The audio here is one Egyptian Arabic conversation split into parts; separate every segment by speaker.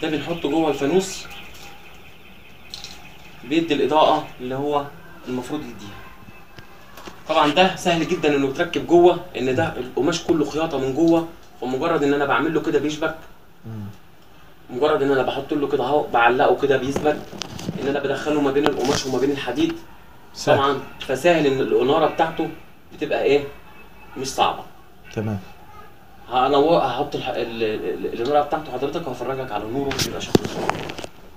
Speaker 1: ده بنحطه جوه الفانوس بيدي الاضاءه اللي هو المفروض يديها طبعا ده سهل جدا انه يتركب جوه ان ده القماش كله خياطه من جوه فمجرد ان انا بعمل له كده بيشبك مجرد ان انا بحط له كده اهو بعلقه كده بيثبت ان انا بدخله ما بين القماش وما بين الحديد
Speaker 2: سهل.
Speaker 1: طبعا فسهل ان الاناره بتاعته بتبقى ايه مش صعبه
Speaker 2: تمام
Speaker 1: هنور هحط الح... ال- ال- الاناره بتاعته حضرتك وهفرجك على نوره بيبقى شكله ازاي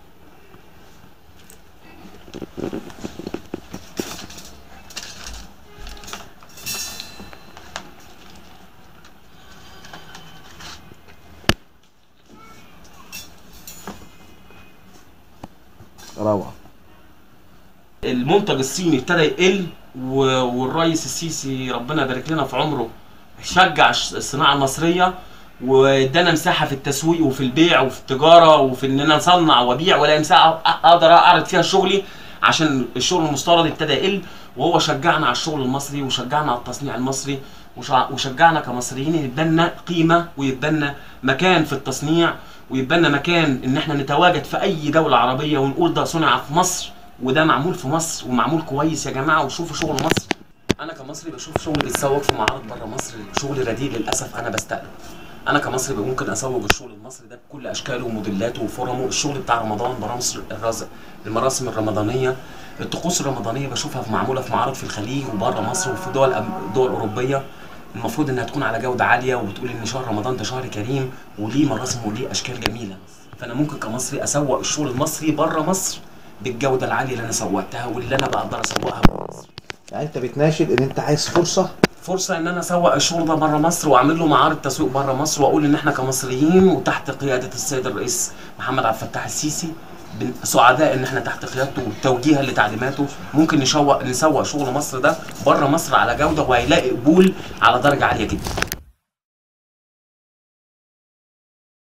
Speaker 2: روعه
Speaker 1: المنتج الصيني ابتدى يقل و- والرئيس السيسي ربنا يبارك لنا في عمره شجع الش- الصناعه المصريه وادانا مساحه في التسويق وفي البيع وفي التجاره وفي ان انا اصنع وابيع ولا مساحه أ- اقدر اعرض فيها شغلي عشان الشغل المستورد ابتدى يقل وهو شجعنا على الشغل المصري وشجعنا على التصنيع المصري وشع- وشجعنا كمصريين يبقى لنا قيمه ويبقى لنا مكان في التصنيع ويبقى لنا مكان ان احنا نتواجد في اي دوله عربيه ونقول ده صنع في مصر وده معمول في مصر ومعمول كويس يا جماعه وشوفوا شغل مصر انا كمصري بشوف شغل بيتسوق في معارض بره مصر شغل رديء للاسف انا بستقله انا كمصري ممكن اسوق الشغل المصري ده بكل اشكاله وموديلاته وفورمه الشغل بتاع رمضان برامج الرز... المراسم الرمضانيه الطقوس الرمضانيه بشوفها في معموله في معارض في الخليج وبره مصر وفي دول أم- دول اوروبيه المفروض انها تكون على جوده عاليه وبتقول ان شهر رمضان ده شهر كريم وليه مراسم وليه اشكال جميله فانا ممكن كمصري اسوق الشغل المصري بره مصر بالجوده العاليه اللي انا سوقتها واللي انا بقدر اسوقها بره مصر
Speaker 2: يعني انت بتناشد ان انت عايز فرصه
Speaker 1: فرصه ان انا اسوق الشغل ده بره مصر واعمل له معارض تسويق بره مصر واقول ان احنا كمصريين وتحت قياده السيد الرئيس محمد عبد الفتاح السيسي بن- سعداء ان احنا تحت قيادته وتوجيها لتعليماته ممكن نشوق نسوق شغل مصر ده بره مصر على جوده وهيلاقي قبول على درجه عاليه جدا